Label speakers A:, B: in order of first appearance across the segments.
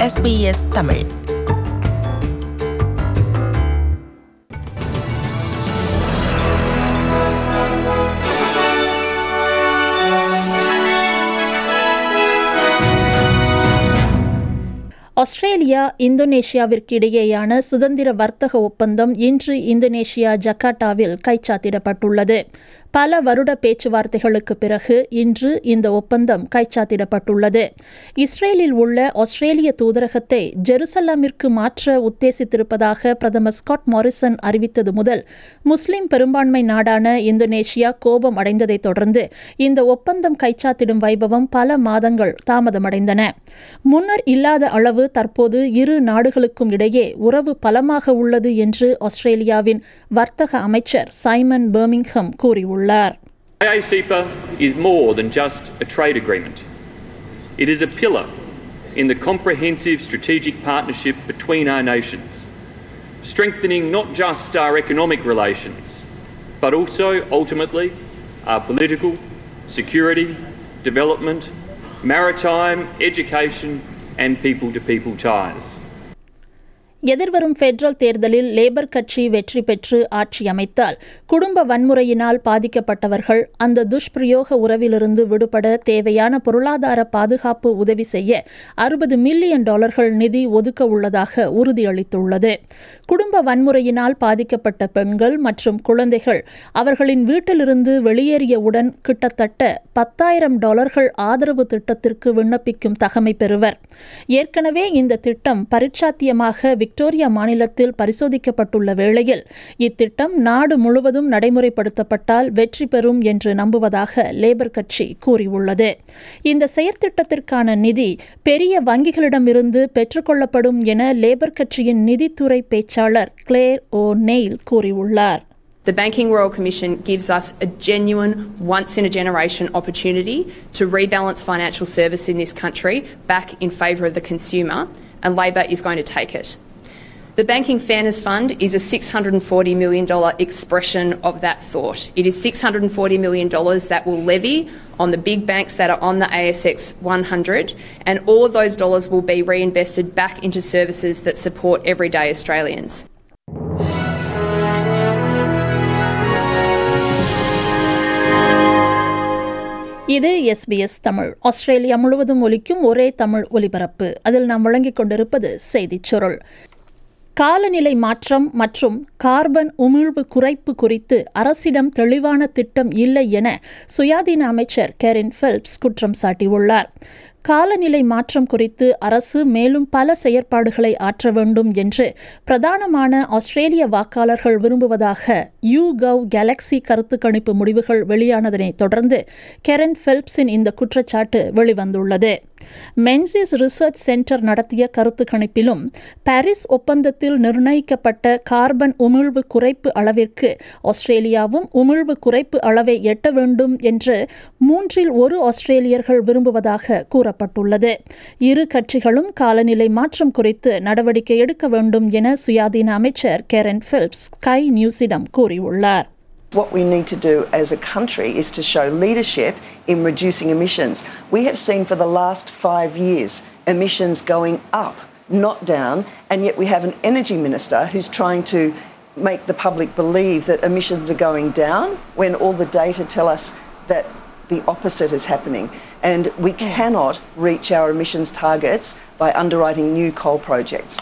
A: SBS Tamil
B: Australia இந்தோனேஷியாவிற்கு இடையேயான சுதந்திர வர்த்தக ஒப்பந்தம் இன்று இந்தோனேஷியா ஜகார்ட்டாவில் கைச்சாத்திடப்பட்டுள்ளது பல வருட பேச்சுவார்த்தைகளுக்கு பிறகு இன்று இந்த ஒப்பந்தம் கைச்சாத்திடப்பட்டுள்ளது இஸ்ரேலில் உள்ள ஆஸ்திரேலிய தூதரகத்தை ஜெருசலமிற்கு மாற்ற உத்தேசித்திருப்பதாக பிரதமர் ஸ்காட் மாரிசன் அறிவித்தது முதல் முஸ்லிம் பெரும்பான்மை நாடான இந்தோனேஷியா கோபம் அடைந்ததைத் தொடர்ந்து இந்த ஒப்பந்தம் கைச்சாத்திடும் வைபவம் பல மாதங்கள் தாமதமடைந்தன முன்னர் இல்லாத அளவு தற்போது இரு நாடுகளுக்கும் இடையே உறவு பலமாக உள்ளது என்று ஆஸ்திரேலியாவின் வர்த்தக அமைச்சர் சைமன் பர்மிங்ஹம் கூறியுள்ளார்
C: AACPA is more than just a trade agreement. It is a pillar in the comprehensive strategic partnership between our nations, strengthening not just our economic relations, but also ultimately our political, security, development, maritime, education, and people to people ties.
B: எதிர்வரும் federal தேர்தலில் Labor கட்சி வெற்றி பெற்று ஆட்சி அமைத்தால் குடும்ப வன்முறையினால் பாதிக்கப்பட்டவர்கள் அந்த துஷ்பிரயோக உறவிலிருந்து விடுபட தேவையான பொருளாதார பாதுகாப்பு உதவி செய்ய அறுபது மில்லியன் டாலர்கள் நிதி ஒதுக்க உள்ளதாக உறுதியளித்துள்ளது குடும்ப வன்முறையினால் பாதிக்கப்பட்ட பெண்கள் மற்றும் குழந்தைகள் அவர்களின் வீட்டிலிருந்து வெளியேறியவுடன் கிட்டத்தட்ட பத்தாயிரம் டாலர்கள் ஆதரவு திட்டத்திற்கு விண்ணப்பிக்கும் தகமை பெறுவர் ஏற்கனவே இந்த திட்டம் பரிட்சாத்தியமாக விக்டோரியா மாநிலத்தில் பரிசோதிக்கப்பட்டுள்ள வேளையில் இத்திட்டம் நாடு முழுவதும் நடைமுறைப்படுத்தப்பட்டால் வெற்றி பெறும் என்று நம்புவதாக லேபர் கட்சி கூறியுள்ளது இந்த செயற்திட்டத்திற்கான நிதி பெரிய வங்கிகளிடமிருந்து பெற்றுக்கொள்ளப்படும் என லேபர் கட்சியின் நிதித்துறை பேச்சாளர் கிளேர் ஓ நெயில் கூறியுள்ளார்
D: The Banking Royal Commission gives us a genuine, once in a generation opportunity to rebalance financial service in this country back in favour of the consumer, and Labor is going to take it. The Banking Fairness Fund is a $640 million expression of that thought. It is $640 million that will levy on the big banks that are on the ASX 100, and all of those dollars will be reinvested back into services that support everyday Australians.
B: இது SBS Tamil Australia முழுவதும் ஒலிக்கும் ஒரே தமிழ் ஒலிபரப்பு அதில் நாம் வழங்கிக் கொண்டிருப்பது செய்திச் சுருள் காலநிலை மாற்றம் மற்றும் கார்பன் உமிழ்வு குறைப்பு குறித்து அரசிடம் தெளிவான திட்டம் இல்லை என சுயாதீன அமைச்சர் கெரின் ஃபெல்ப்ஸ் குற்றம் சாட்டியுள்ளார் காலநிலை மாற்றம் குறித்து அரசு மேலும் பல செயற்பாடுகளை ஆற்ற வேண்டும் என்று பிரதானமான ஆஸ்திரேலிய வாக்காளர்கள் விரும்புவதாக யூ கவ் கேலக்சி கருத்து கணிப்பு முடிவுகள் வெளியானதனை தொடர்ந்து கெரன் ஃபெல்ப்ஸின் இந்த குற்றச்சாட்டு வெளிவந்துள்ளது மென்சிஸ் ரிசர்ச் சென்டர் நடத்திய கருத்து கணிப்பிலும் பாரிஸ் ஒப்பந்தத்தில் நிர்ணயிக்கப்பட்ட கார்பன் உமிழ்வு குறைப்பு அளவிற்கு ஆஸ்திரேலியாவும் உமிழ்வு குறைப்பு அளவை எட்ட வேண்டும் என்று மூன்றில் ஒரு ஆஸ்திரேலியர்கள் விரும்புவதாக கூறப்பட்டுள்ளது இரு கட்சிகளும் காலநிலை மாற்றம் குறித்து நடவடிக்கை எடுக்க வேண்டும் என சுயாதீன அமைச்சர் கெரன் பிலிப்ஸ் ஸ்கை நியூஸிடம் கூறியுள்ளார்
E: What we need to do as a country is to show leadership in reducing emissions. We have seen for the last five years emissions going up, not down, and yet we have an energy minister who's trying to make the public believe that emissions are going down when all the data tell us that the opposite is happening. And we cannot reach our emissions targets by underwriting new coal projects.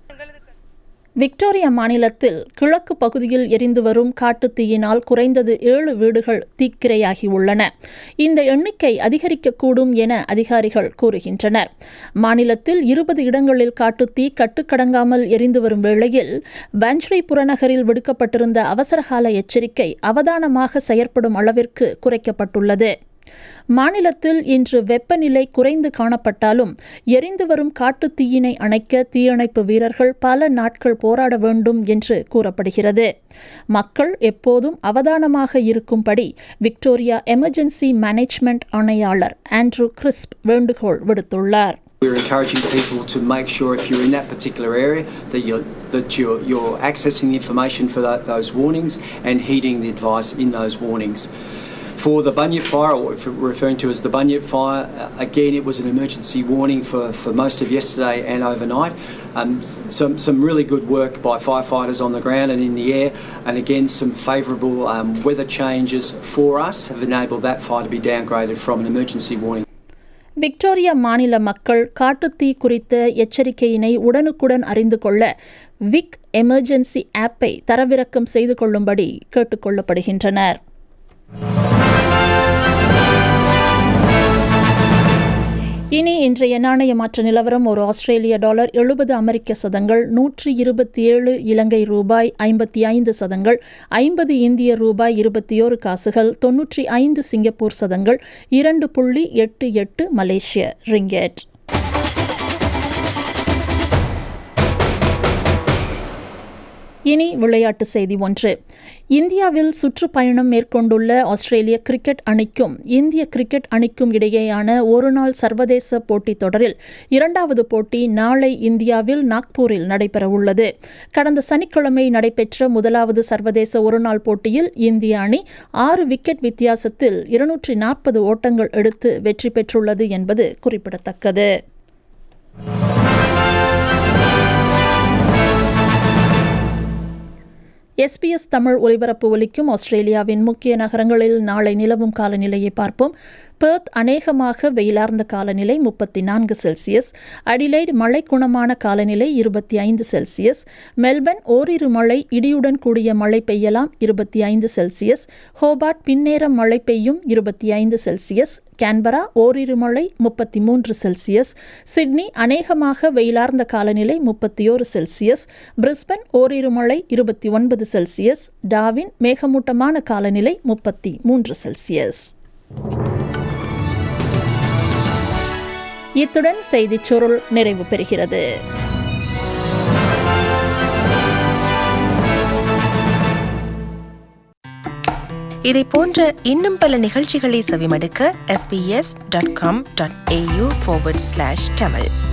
B: Victoria மாநிலத்தில் கிழக்கு பகுதியில் எரிந்து வரும் காட்டுத்தீயினால் குறைந்தது ஏழு வீடுகள் தீக்கிரையாகியுள்ளன இந்த எண்ணிக்கை அதிகரிக்கக்கூடும் என அதிகாரிகள் கூறுகின்றனர் மாநிலத்தில் இருபது இடங்களில் காட்டுத்தீ கட்டுக்கடங்காமல் எரிந்து வரும் வேளையில் பஞ்ச்ரி புறநகரில் விடுக்கப்பட்டிருந்த அவசரகால எச்சரிக்கை அவதானமாக செயற்படும் அளவிற்கு குறைக்கப்பட்டுள்ளது மாநிலத்தில் இன்று வெப்பநிலை குறைந்து காணப்பட்டாலும் எரிந்து வரும் காட்டுத் தீயினை அணைக்க தீயணைப்பு வீரர்கள் பல நாட்கள் போராட வேண்டும் என்று கூறப்படுகிறது மக்கள் எப்போதும் அவதானமாக இருக்கும்படி விக்டோரியா எமர்ஜென்சி மேனேஜ்மெண்ட் ஆணையாளர் ஆண்ட்ரூ கிறிஸ்ப் வேண்டுகோள் விடுத்துள்ளார்
F: We're encouraging people to make sure if you're in that particular area that you're, that you're, you're accessing the information for that, those warnings and heeding the advice in those warnings. For the Bunyip fire, or if we're referring to as the Bunyip fire, uh, again, it was an emergency warning for, for most of yesterday and overnight. Um, some, some really good work by firefighters on the ground and in the air, and again, some favourable um, weather changes for us have enabled that fire to be downgraded from an emergency warning.
B: Victoria மாநில மக்கள் காட்டுத்தீ குறித்த எச்சரிக்கையினை உடனுக்குடன் அறிந்து கொள்ள விக் emergency ஆப்பை தரவிறக்கம் செய்து கொள்ளும்படி கேட்டுக்கொள்ளப்படுகின்றனர் இனி இன்றைய நாணய மாற்ற நிலவரம் ஒரு ஆஸ்திரேலிய டாலர் எழுபது அமெரிக்க சதங்கள் நூற்றி இருபத்தி ஏழு இலங்கை ரூபாய் ஐம்பத்தி ஐந்து சதங்கள் ஐம்பது இந்திய ரூபாய் இருபத்தி ஓரு காசுகள் தொன்னூற்றி ஐந்து சிங்கப்பூர் சதங்கள் இரண்டு புள்ளி எட்டு எட்டு மலேசிய ரிங்கெட் இனி விளையாட்டு செய்தி ஒன்று இந்தியாவில் சுற்றுப்பயணம் மேற்கொண்டுள்ள ஆஸ்திரேலிய கிரிக்கெட் அணிக்கும் இந்திய கிரிக்கெட் அணிக்கும் இடையேயான ஒருநாள் சர்வதேச போட்டித் தொடரில் இரண்டாவது போட்டி நாளை இந்தியாவில் நாக்பூரில் நடைபெறவுள்ளது கடந்த சனிக்கிழமை நடைபெற்ற முதலாவது சர்வதேச ஒருநாள் போட்டியில் இந்திய அணி ஆறு விக்கெட் வித்தியாசத்தில் இருநூற்றி நாற்பது ஓட்டங்கள் எடுத்து வெற்றி பெற்றுள்ளது என்பது குறிப்பிடத்தக்கது எஸ்பிஎஸ் தமிழ் ஒலிபரப்பு ஒலிக்கும் ஆஸ்திரேலியாவின் முக்கிய நகரங்களில் நாளை நிலவும் காலநிலையை பார்ப்போம் பெர்த் அநேகமாக வெயிலார்ந்த காலநிலை முப்பத்தி நான்கு செல்சியஸ் அடிலைட் மழை குணமான காலநிலை இருபத்தி ஐந்து செல்சியஸ் மெல்பர்ன் ஓரிரு மழை இடியுடன் கூடிய மழை பெய்யலாம் இருபத்தி ஐந்து செல்சியஸ் ஹோபார்ட் பின்னேரம் மழை பெய்யும் இருபத்தி ஐந்து செல்சியஸ் கேன்பரா ஓரிரு மழை முப்பத்தி மூன்று செல்சியஸ் சிட்னி அநேகமாக வெயிலார்ந்த காலநிலை முப்பத்தி ஓரு செல்சியஸ் பிரிஸ்பன் ஓரிரு மழை இருபத்தி ஒன்பது செல்சியஸ் டாவின் மேகமூட்டமான காலநிலை முப்பத்தி மூன்று செல்சியஸ் இத்துடன் செய்திச் சுருள் நிறைவு பெறுகிறது
A: இதை போன்ற இன்னும் பல நிகழ்ச்சிகளை செவிமடுக்க sbs.com.au forward slash tamil